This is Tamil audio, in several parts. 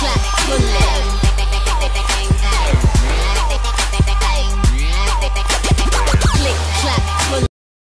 clap for love. Click clap for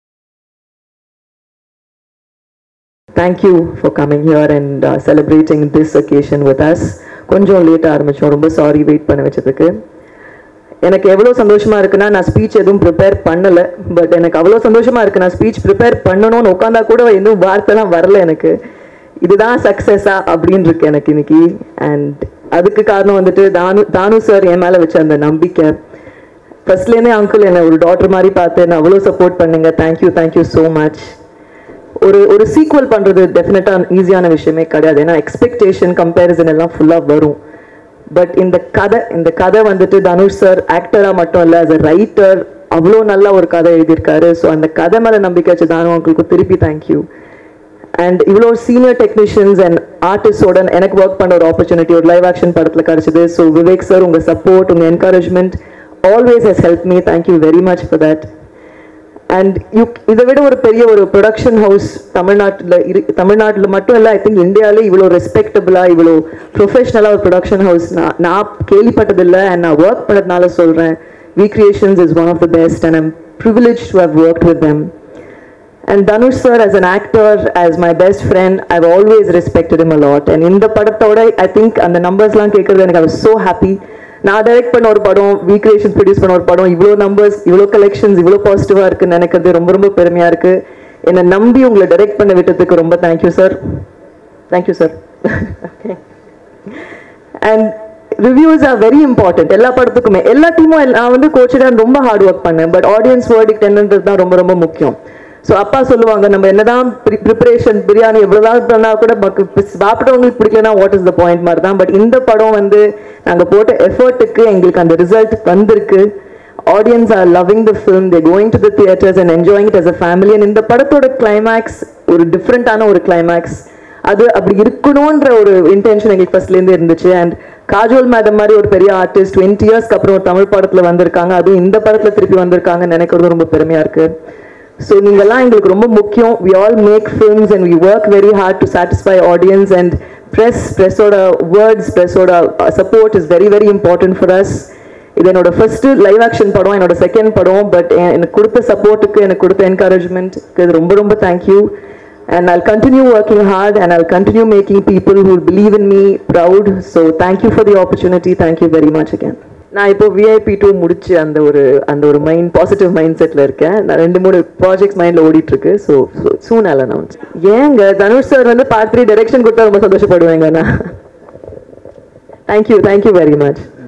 Thank you for coming here and uh, celebrating this occasion with us. கொஞ்சம் லேட்டாக ஆரம்பிச்சோம் ரொம்ப சாரி வெயிட் பண்ண வச்சதுக்கு எனக்கு எவ்வளோ சந்தோஷமா இருக்குன்னா நான் ஸ்பீச் எதுவும் ப்ரிப்பேர் பண்ணலை பட் எனக்கு அவ்வளோ சந்தோஷமா இருக்கு நான் ஸ்பீச் ப்ரிப்பேர் பண்ணணும்னு உட்காந்தா கூட இன்னும் வார்த்தைலாம் வரல எனக்கு இதுதான் சக்ஸஸா அப்படின்னு இருக்கு எனக்கு இன்னைக்கு அண்ட் அதுக்கு காரணம் வந்துட்டு தானு தானு சார் என் மேலே வச்ச அந்த நம்பிக்கை ஃபர்ஸ்ட்லேருந்தே அங்கிள் என்னை ஒரு டாக்டர் மாதிரி பார்த்து என்ன அவ்வளோ சப்போர்ட் பண்ணுங்க தேங்க்யூ தேங்க்யூ ஸோ மச் ஒரு ஒரு சீக்வல் பண்றது டெஃபினட்டா ஈஸியான விஷயமே கிடையாது ஏன்னா எக்ஸ்பெக்டேஷன் கம்பேரிசன் எல்லாம் ஃபுல்லா வரும் பட் இந்த கதை இந்த கதை வந்துட்டு தனுஷ் சார் ஆக்டரா மட்டும் இல்ல as a ரைட்டர் அவ்வளோ நல்ல ஒரு கதை எழுதியிருக்காரு ஸோ அந்த கதை மேல நம்பிக்கை வச்சு தானு உங்களுக்கு திருப்பி தேங்க்யூ அண்ட் இவ்வளோ சீனியர் டெக்னீஷியன்ஸ் அண்ட் ஆர்டிஸ்டோட எனக்கு ஒர்க் பண்ண ஒரு ஆப்பர்ச்சுனிட்டி ஒரு லைவ் ஆக்ஷன் படத்தில் கிடைச்சது ஸோ விவேக் சார் உங்கள் சப்போர்ட் உங்கள் encouragement always has help me thank you very much for that and you இதை விட ஒரு பெரிய ஒரு ப்ரொடக்ஷன் ஹவுஸ் தமிழ்நாட்டில் இரு தமிழ்நாட்டில் மட்டும் இல்லை ஐ திங்க் இந்தியாவிலே இவ்வளோ ரெஸ்பெக்டபுளாக இவ்வளோ ப்ரொஃபஷனலாக ஒரு ப்ரொடக்ஷன் ஹவுஸ் நான் நான் கேள்விப்பட்டதில்லை அண்ட் நான் ஒர்க் பண்ணதுனால சொல்கிறேன் V creations is one of the best and I'm privilege to have work with them And Dhanush sir, as an actor, as my best friend, I've always respected him a lot. And in the படத்தோட I think அந்த நம்பர்ஸ்லாம் கேட்கறது எனக்கு I was so happy. நான் டைரக்ட் பண்ண ஒரு படம் வி கிரியேஷன் ப்ரொடியூஸ் பண்ண ஒரு படம் இவ்வளோ நம்பர்ஸ் இவ்வளோ கலெக்ஷன்ஸ் இவ்வளோ பாசிட்டிவாக இருக்குன்னு நினைக்கிறது ரொம்ப ரொம்ப பெருமையாக இருக்கு என்னை நம்பி உங்களை டைரக்ட் பண்ண விட்டதுக்கு ரொம்ப thank you sir thank you sir okay and reviews are very important எல்லா படத்துக்குமே எல்லா டீமும் நான் வந்து கோச்சிடான் ரொம்ப ஹார்ட் ஒர்க் பண்ணேன் பட் ஆடியன்ஸ் வேர்டிக் என்னன்றது தான் ரொம்ப ரொம்ப முக்கியம் ஸோ அப்பா சொல்லுவாங்க நம்ம என்னதான் ப்ரிப்பரேஷன் பிரியாணி எவ்வளோதான் பண்ணா கூட மக்கு சாப்பிட்டவங்களுக்கு பிடிக்கலனா வாட் இஸ் த பாயிண்ட் மாதிரி தான் பட் இந்த படம் வந்து நாங்கள் போட்ட எஃபர்ட்டுக்கு எங்களுக்கு அந்த ரிசல்ட் வந்திருக்கு audience are loving the film they going to the theatres and enjoying it as a family and இந்த படத்தோட கிளைமேக்ஸ் ஒரு டிஃப்ரெண்ட்டான ஒரு கிளைமேக்ஸ் அது அப்படி இருக்கணுன்ற ஒரு இன்டென்ஷன் எங்களுக்கு ஃபர்ஸ்ட்லேருந்து இருந்துச்சு அண்ட் காஜோல் மேடம் மாதிரி ஒரு பெரிய ஆர்டிஸ்ட் டுவெண்ட்டி இயர்ஸ்க்கு அப்புறம் ஒரு தமிழ் படத்தில் வந்திருக்காங்க அதுவும் இந்த படத்தில் திருப்பி வந்திருக்காங்கன்னு நினைக்கிறது ரொம்ப பெருமையாக இருக்கு ஸோ நீங்கள்லாம் எங்களுக்கு ரொம்ப முக்கியம் we all make films and we work very hard to satisfy audience and press ப்ரெஸ்ஸோட வேர்ட்ஸ் ப்ரெஸ்ஸோட support is very very important for us இது என்னோட ஃபர்ஸ்ட் லைவ் ஆக்ஷன் படம் என்னோட செகண்ட் படம் பட் எனக்கு கொடுத்த சப்போர்ட்டுக்கு எனக்கு கொடுத்த என்கரேஜ்மெண்ட்க்கு இது ரொம்ப ரொம்ப thank you and I'll continue working hard and I'll continue making people who believe in me proud. So thank you for the opportunity. Thank you very much again. நான் இப்போ விஐபி டூ முடிச்சு அந்த ஒரு அந்த ஒரு மைண்ட் பாசிட்டிவ் மைண்ட் செட்டில் இருக்கேன் நான் ரெண்டு மூணு ப்ராஜெக்ட்ஸ் மைண்டில் ஓடிட்டு இருக்கு ஸோ சூன் அல் அனௌன்ஸ் ஏங்க தனுஷ் சார் வந்து பார்ட் த்ரீ டைரக்ஷன் கொடுத்தா ரொம்ப சந்தோஷப்படுவேங்க நான் தேங்க்யூ தேங்க்யூ வெரி மச்